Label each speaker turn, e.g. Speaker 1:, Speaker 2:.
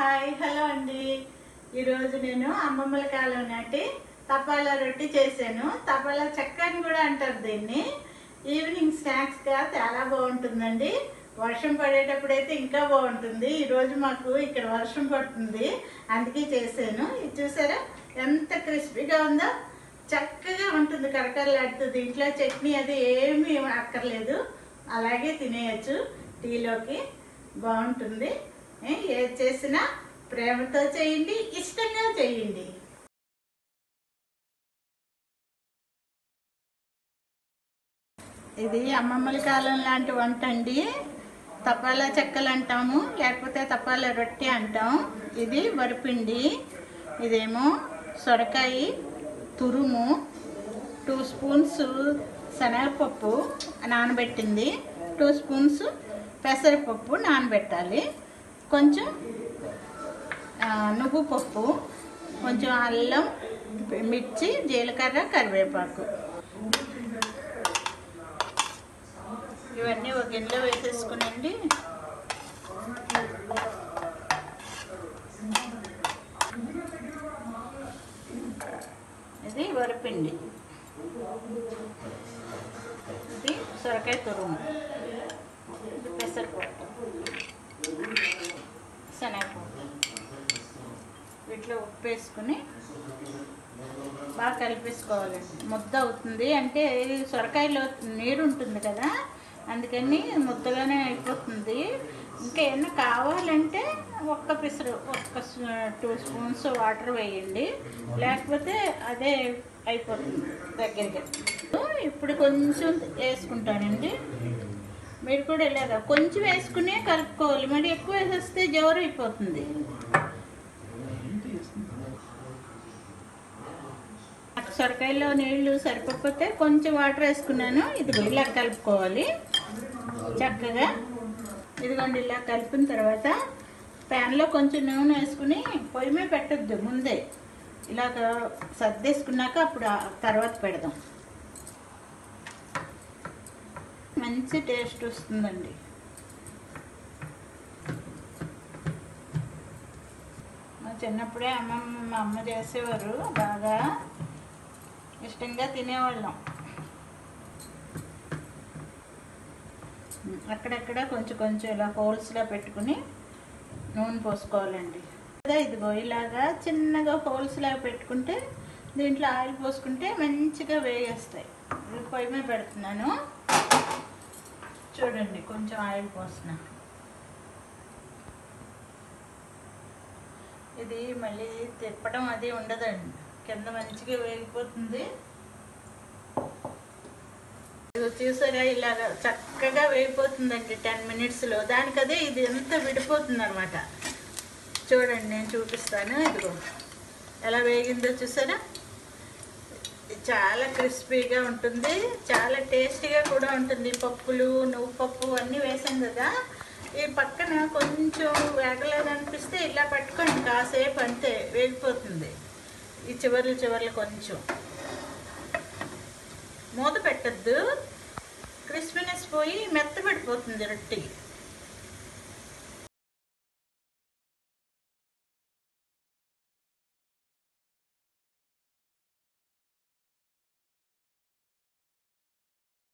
Speaker 1: hi hello అండి ఈరోజు నేను అమ్మమ్మల కాలం నాటి తపాలా రొట్టి చేశాను తపాలా చెక్క అని కూడా అంటారు దీన్ని ఈవినింగ్ స్నాక్స్గా చాలా బాగుంటుందండి వర్షం పడేటప్పుడు అయితే ఇంకా బాగుంటుంది ఈరోజు మాకు ఇక్కడ వర్షం పడుతుంది అందుకే చేశాను ఇది చూసారా ఎంత క్రిస్పీగా ఉందో చక్కగా ఉంటుంది కరకరలాడుతుంది దీంట్లో చట్నీ అది ఏమీ అక్కర్లేదు అలాగే తినేయచ్చు టీలోకి బాగుంటుంది ఏ, ఏది చేసినా ప్రేమతో చేయండి ఇష్టంగా చేయండి ఇది అమ్మమ్మల కాలం లాంటి వంట అండి తపాలా చెక్కలు అంటాము లేకపోతే తపాలా రొట్టె అంటాం ఇది వరిపిండి ఇదేమో సొరకాయ తురుము టూ స్పూన్స్ శనగపప్పు నానబెట్టింది టూ స్పూన్స్ పెసరపప్పు నానబెట్టాలి కొంచెం ఆ, నువ్వు పప్పు కొంచెం అల్లం మిర్చి జీలకర్ర కరివేపాకు ఇవన్నీ ఒక గిన్నెలో వేసేసుకునండి ఇది వరిపిండి ఇది సొరకాయ తురుము ఇది పెసరపప్పు శనగపప్పు వీటిలో ఉప్పు వేసుకుని బాగా కలిపేసుకోవాలండి ముద్ద అవుతుంది అంటే ఈ సొరకాయలో నీరు ఉంటుంది కదా అందుకని ముద్దగానే అయిపోతుంది ఇంకా ఏమన్నా కావాలంటే ఒక్క పిసరు ఒక్క టూ స్పూన్స్ వాటర్ వేయండి లేకపోతే అదే అయిపోతుంది దగ్గరగా ఇప్పుడు కొంచెం వేసుకుంటానండి మీరు కూడా ఇలాగా కొంచెం వేసుకునే కలుపుకోవాలి మరి ఎక్కువ వేసేస్తే జవరు అయిపోతుంది సొరకాయలో నీళ్లు సరిపోతే కొంచెం వాటర్ వేసుకున్నాను ఇది ఇలా కలుపుకోవాలి చక్కగా ఇదిగోండి ఇలా కలిపిన తర్వాత ప్యాన్లో కొంచెం నూనె వేసుకుని పొయ్యి మీద పెట్టద్దు ముందే ఇలాగ సర్దేసుకున్నాక అప్పుడు ఆ తర్వాత పెడదాం మంచి టేస్ట్ వస్తుందండి మా చిన్నప్పుడే అమ్మమ్మ మా అమ్మ చేసేవారు బాగా ఇష్టంగా తినేవాళ్ళం అక్కడక్కడ కొంచెం కొంచెం ఇలా హోల్స్లో పెట్టుకుని నూనె పోసుకోవాలండి అదే ఇదిగో ఇలాగా చిన్నగా హోల్స్లా పెట్టుకుంటే దీంట్లో ఆయిల్ పోసుకుంటే మంచిగా వేగేస్తాయి ఇది పొయ్యి మీద పెడుతున్నాను చూడండి కొంచెం ఆయిల్ పోసిన ఇది మళ్ళీ తిప్పడం అది ఉండదండి కింద మంచిగా వేగిపోతుంది ఇది చూసారా ఇలాగ చక్కగా వేగిపోతుందండి టెన్ మినిట్స్లో దానికదే ఇది ఎంత విడిపోతుంది అనమాట చూడండి నేను చూపిస్తాను ఇదిగో ఎలా వేగిందో చూసారా ఇది చాలా క్రిస్పీగా ఉంటుంది చాలా టేస్టీగా కూడా ఉంటుంది పప్పులు నువ్వు పప్పు అన్నీ వేసాం కదా ఈ పక్కన కొంచెం వేగలేదనిపిస్తే ఇలా పట్టుకొని కాసేపు అంతే వేగిపోతుంది ఈ చివర్లు చివర్లు కొంచెం మూత పెట్టద్దు క్రిస్పీనెస్ పోయి మెత్తబడిపోతుంది రొట్టి